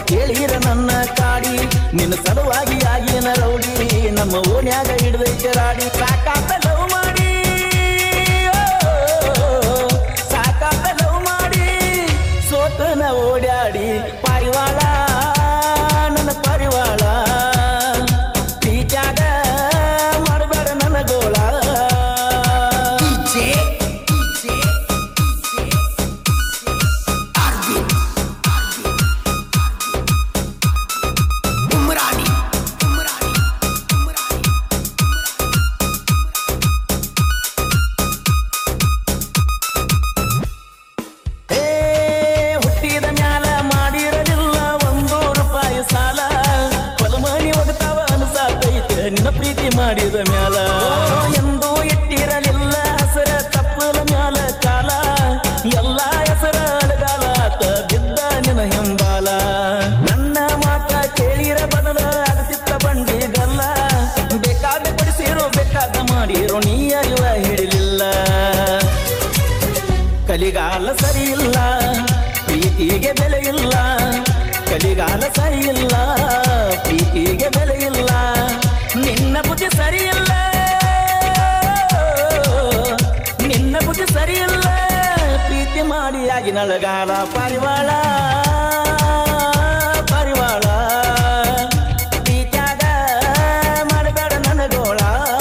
ಕೇಳಿರ ನನ್ನ ಕಾಡಿ ನಿನ್ನ ಸಲುವಾಗಿ ಆಗಿನ ರೌಡಿ ನಮ್ಮ ಓಣ್ಯಾಗ ಹಿಡ್ದೈತೆ ರಾಡಿ ಸಾಕಾತ ಲವ್ ಮಾಡಿ ಓ, ಸಾಕಾತ ಲವ್ ಮಾಡಿ ಸೋತನ ಓಡ್ಯಾಡಿ ಪಾರಿವಾಳ ನನ್ನ ಪರಿವಾಳ ಪ್ರೀತ್ಯಾಗ ಮಾಡಬೇಡ ನನ್ನ ಗೋಳ DJ, DJ, Arvin, Umrani, Umrani, Umrani. ಏ ಹುಟ್ಟಿದ ಮ್ಯಾಲ ಮಾಡಿರಲಿಲ್ಲ ಒಂದು ರೂಪಾಯಿ ಸಾಲ ಹೊಲಮನಿ ಒಗತಾವ ಅನ್ಸಾತೈತೆ ನಿನ್ನ ಪ್ರೀತಿ ಮಾಡಿದ ಮ್ಯಾಲ ಎಂದು ಇಟ್ಟಿರಲಿಲ್ಲ ಹಸರ ತಪ್ಪಲ ಮ್ಯಾಲ ಕಾಲ ಎಲ್ಲ ಹೆಸರ ಅಳಗಾಲ ಆತ ಬಿದ್ದ ನಿನ್ನ ಹಿಂಬಾಲ ನನ್ನ ಮಾತ ಕೇಳಿರ ಬದಲ ಆಗ್ತಿತ್ತ ಬಂಡಿ ಗಲ್ಲ ಬೇಕಾದ ಪಡಿಸಿರೋ ಬೇಕಾದ ಮಾಡಿರೋ ನೀ ಅರಿವ ಹಿಡಿಲಿಲ್ಲ ಕಲಿಗಾಲ ಸರಿ ಇಲ್ಲ ಪ್ರೀತಿಗೆ ಬೆಲೆ ಇಲ್ಲ ಕಲಿಗಾಲ ಸರಿ ಇಲ್ಲ ಪ್ರೀತಿಗೆ ಬೆಲೆ ಇಲ್ಲ ನಿನ್ನ ಬುದ್ಧಿ ಸರಿ ಇಲ್ಲ ನಿನ್ನ ಬುದ್ಧಿ ಸರಿ ಇಲ್ಲ ಪ್ರೀತಿ ಮಾಡಿ ಆಗಿ ನಳಗಾಲ ಪರಿವಾಳ ಪರಿವಾಳ ಪ್ರೀತ್ಯಾಗ ಮಾಡಬೇಡ ನನಗೋಳ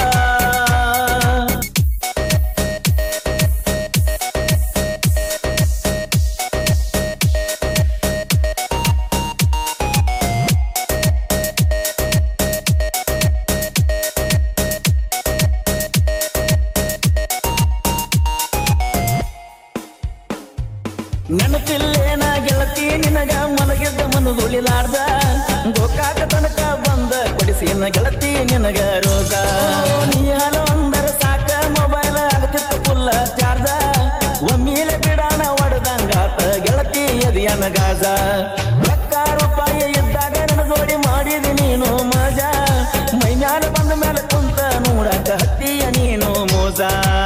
ನೆನಪಿಲ್ಲೇನ ಗೆಳತಿ ನಿನಗ ಮಲಗಿದ್ದ ಮನದುಳಿಲಾರ್ದ ಗೋಕಾಕ ತನಕ ಬಂದ ಕೊಡಿಸಿನ ಗೆಳತಿ ನಿನಗ ರೋಗ ನೀ ಹಲೋ ಅಂದರ ಸಾಕ ಮೊಬೈಲ್ ಆಗತಿತ್ತು ಫುಲ್ಲ ಚಾರ್ಜ ಒಮ್ಮಿಲೆ ಬಿಡಾಣ ಒಡದಂಗಾತ ಗೆಳತಿ ಎದಿಯನ ಗಾಜ ರೊಕ್ಕ ರೂಪಾಯಿ ಇದ್ದಾಗ ನನ್ನ ಜೋಡಿ ಮಾಡಿದಿ ನೀನು ಮಜಾ ಮೈ ಮ್ಯಾಲ ಬಂದ ಮೇಲೆ ಕುಂತ ನೋಡಕ ಹತ್ತಿಯ ನೀನು ಮೋಜ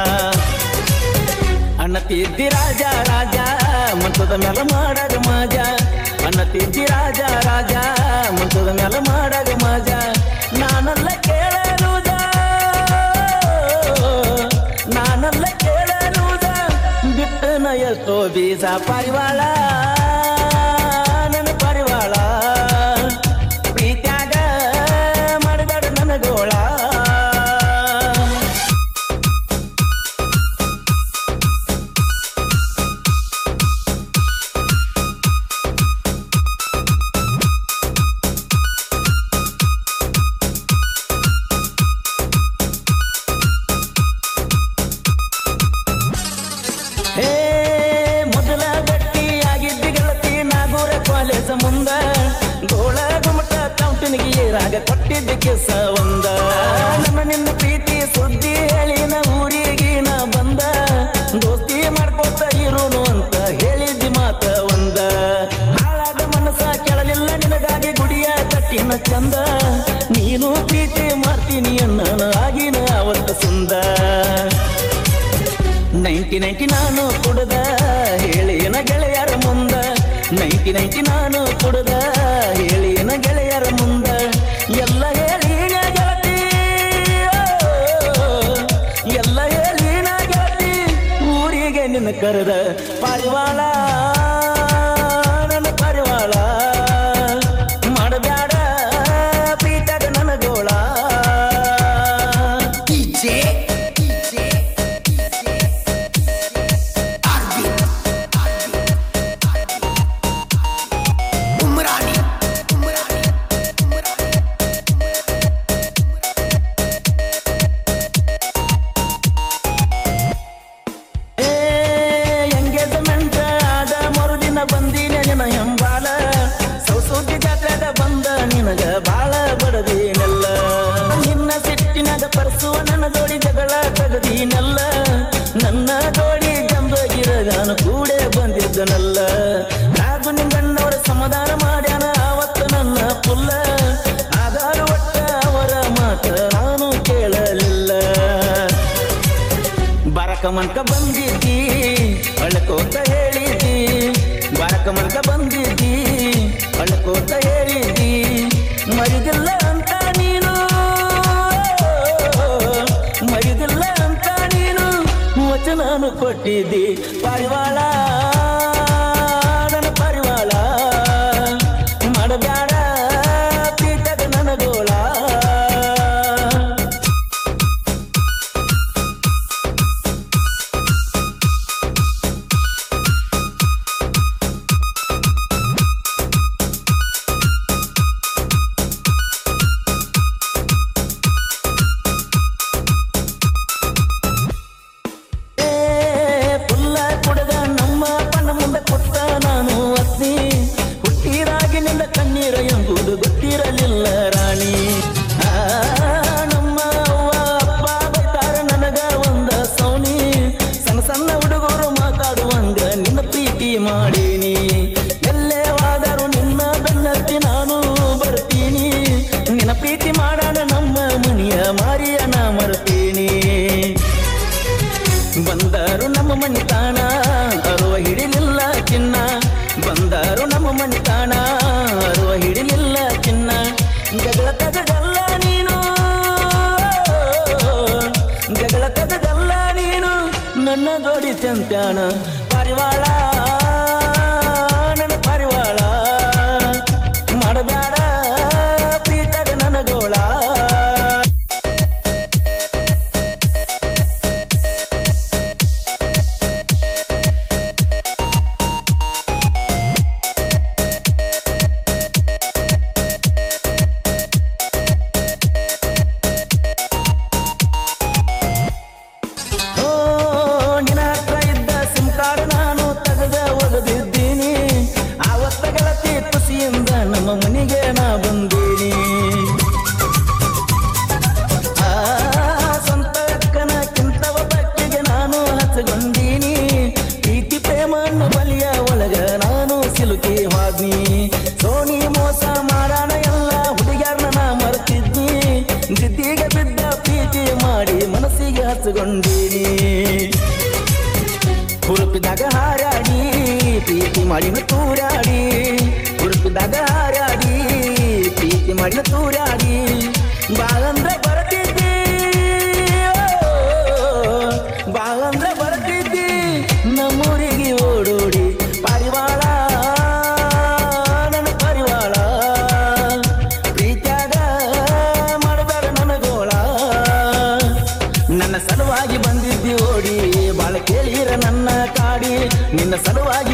ಅಣ್ಣ ತಿದ್ದಿ ರಾಜ ರಾಜ ಮಂತದ ಮೇಲೆ ಮಾಡಾಗ ಮಾಜ ಅಣ್ಣ ತಿದ್ದಿ ರಾಜ ರಾಜ ಮಂತದ ಮೇಲೆ ಮಾಡಾಗ ಮಾಜ ನಾನಲ್ಲ ಕೇಳಲೂದ ನಾನಲ್ಲ ಕೇಳಲೂದ ಬಿಟ್ಟನ ಎಷ್ಟೋ ಬೀಜ ಪರಿವಾಳ ನನ್ನ ಪರಿವಾಳ ಪ್ರೀತ್ಯಾಗ ಮಾಡಬೇಡ ನನ್ನ ಗೋಳ ಹೇ ಮೊದಲ ಗಟ್ಟಿ ಆಗಿದ್ದ ಗೆಳತಿ ನಾಗೂರ ಕಾಲೇಜ ಮುಂದ ಗೋಳ ಗುಮಟ ಕೌಂಟನಿಗೆ ಏರಾಗ ಕೊಟ್ಟಿದ್ದ ಕೆಸ ಒಂದ ನಮ್ಮ ನಿನ್ನ ಪ್ರೀತಿ ಸುದ್ದಿ ಹೇಳಿನ ಊರಿಗೆ ನಾ ಬಂದ ದೋಸ್ತಿ ಮಾಡ್ಕೋತ ಇರೋನು ಅಂತ ಹೇಳಿದ್ದಿ ಮಾತ ಒಂದ ಹಾಳಾದ ಮನಸ್ಸ ಕೆಳಲಿಲ್ಲ ನಿನಗಾಗಿ ಗುಡಿಯ ಕಟ್ಟಿನ ಚಂದ ನೀನು ಪ್ರೀತಿ ಮಾಡ್ತೀನಿ ಅನ್ನ ಆಗಿನ ಅವತ್ತ ಸುಂದ ನೈಂಟಿ ನೈಂಟಿ ನಾನು ಕುಡ್ದ ಹೇಳಿನ ಗೆಳೆಯರ ಮುಂದ ನೈಂಟಿ ನೈಂಟಿ ನಾನು ಕುಡ್ದ ಹೇಳಿನ ಗೆಳೆಯರ ಮುಂದ ಎಲ್ಲ ಹೇಳಿನ ಗೆಳತಿ ಓ, ಎಲ್ಲ ಹೇಳಿನ ಗೆಳತಿ ಊರಿಗೆ ನಿನ್ನ ಕರೆದ ಪರಿವಾಳ ನನ್ನ ಪರಿವಾಳ ಮಾಡಬ್ಯಾಡ ಪ್ರೀತದ ನನ್ನ ಗೋಳ DJ, DJ, Arvin, Arvin, Umrani, Umrani, Umrani. ಏ ಎಂಗೇಜ್ಮೆಂಟ್ ಆದ ಮರುದಿನ ಬಂದಿನ ನಿನ ಹೆಂಬಾಲ ಸೌಸೂತಿ ಜಾತ್ರೆಗ ಬಂದ ನಿನಗ ಬಾಳ ಬಡದೀನೆಲ್ಲ ನಿನ್ನ ಸಿಟ್ಟಿನಾಗ ಪರ್ಸುವ ನನ್ನ ಜೋಡಿ ಜಗಳ ತಗದೀನೆಲ್ಲ ನನ್ನ ಜೋಡಿ ಜಂಬಗಿರಗಾನ ಕೂಡೆ ಬಂದಿದ್ದನಲ್ಲ ರಾಜು ನಿಂಗಣ್ಣವರ ಸಮಾಧಾನ ಮಾಡ್ಯಾನ ಅವತ್ತು ನನ್ನ ಪುಲ್ಲ ಆಧಾರ ಒಟ್ಟ ಅವರ ಮಾತ ನಾನು ಕೇಳಲಿಲ್ಲ ಬರಕ ಮನ್ಕ ಬಂದಿದ್ದಿ ಅಳ್ಕೋತ ಹೇಳಿದ್ದಿ ಬರಕ ಮನ್ಕ ಬಂದಿದ್ದಿ ಅಳ್ಕೋತ ಹೊರಟಿದ್ದಿ ಪಾರಿವಾಳ ನನ್ನ ಪಾರಿವಾಳ ಮಾಡಬ್ಯಾಡ ಪೀಠದ ನನಗೋಳ ಏ ಪುಲ್ಲ ಕುಡದ ನಮ್ಮ ಪಣ್ಣ ಮುಂದೆ ಕೊಟ್ಟ ನಾನು ಅತ್ತಿ ಹುಟ್ಟಿರಾಗಿನಿಂದ ಕಣ್ಣೀರ ಎಂಬುದು ಗೊತ್ತಿರಲಿಲ್ಲ ರಾಣಿ ಆ, ನಮ್ಮ ಅವ್ವ ಅಪ್ಪ ಬೈತಾರ ನನಗ ಒಂದ ಸೌನಿ ಸಣ್ಣ ಸಣ್ಣ ಹುಡುಗರು ಮಾತಾಡುವಂಗ ನಿನ್ನ ಪ್ರೀತಿ ಮಾಡೀನಿ ಎಲ್ಲೇ ಹೋದರೂ ನಿನ್ನ ಬೆನ್ನತ್ತಿ ನಾನು ಬರ್ತೀನಿ ನಿನ್ನ ಪ್ರೀತಿ ಮಾಡೋಣ ನಮ್ಮ ಮನೆಯ ಮಾರಿಯನ ಮರ್ತೀನಿ ಬಂದರು ನಮ್ಮ ಮನಿತಾಣ ಅರುವ ಹಿಡಿಲಿಲ್ಲ ಚಿನ್ನ ಬಂದರು ನಮ್ಮ ಮನಿತಾಣ ಅರುವ ಹಿಡಿಲಿಲ್ಲ ಚಿನ್ನ ಜಗಳ ತಗದಲ್ಲ ನೀನು ಜಗಳ ತಗದಲ್ಲ ನೀನು ನನ್ನ ಜೋಡಿ ಚಂತ್ಯಾಣ ಪಾರಿವಾಳ ನನ್ನ ಪಾರಿವಾಳ ಮಾಡಬೇಡ ಪ್ರೀತದ ನನಗೋಳ ಓ ನಿನ್ನ ಹತ್ರ ಇದ್ದ ಸಿಮ್ ಕಾರ್ಡ್ ನಾನು ತೆಗೆದ ಒಗದಿದ್ದೀನಿ ಆವತ್ತ ಗೆಳತಿ ಖುಷಿಯಿಂದ ನಮ್ಮ ಮನೆಗೆ ನಾ ಬಂದೀನಿ ಆ ಸ್ವಂತ ಅಕ್ಕನಕ್ಕಿಂತವ ಬಕ್ಕಿಗೆ ನಾನು ಹಚ್ಚಗೊಂಡೀನಿ ಪ್ರೀತಿ ಪ್ರೇಮನ್ನು ಬಲಿಯ ಒಳಗ ನಾನು ಸಿಲುಕಿ ಹೋದ್ನಿ ಸೋನಿ ಮೋಸ ಮಾಡೋಣ ಎಲ್ಲ ಹುಡುಗ್ಯಾರನ್ನ ನಾ ಮರ್ತಿದ್ನಿ ಜಿದ್ದಿಗೆ ಬಿದ್ದ ಪ್ರೀತಿ ಮಾಡಿ ಮನಸ್ಸಿಗೆ ಹಚ್ಚಗೊಂಡೀನಿ ಹುರುಪಿದಾಗ ಹಾರಾಡಿ ಪ್ರೀತಿ ಮಾಡಿನ ತೂರಾಡಿ ಹುರುಪಿದಾಗ ಹಾರಾಡಿ ಪ್ರೀತಿ ಮಾಡಿನ ತೂರಾಡಿ ಬಾಳಂದ್ರೆ ಬರ್ತಿದ್ದಿ ಓ, ಬಾಳಂದ್ರೆ ಬರ್ತಿದ್ದಿ ನಮ್ಮೂರಿಗೆ ಓಡೋಡಿ ಪಾರಿವಾಳ ನನ್ನ ಪಾರಿವಾಳ ಪ್ರೀತ್ಯಾಗ ಮಾಡಬೇಡ ನನಗೋಳ ನನ್ನ ಸಲುವಾಗಿ ಬಂದಿದ್ದಿ ಓಡಿ ಬಾಳ ಕೇಳಿರ ನನ್ನ ಕಾಡಿ ನಿನ್ನ ಸಲುವಾಗಿ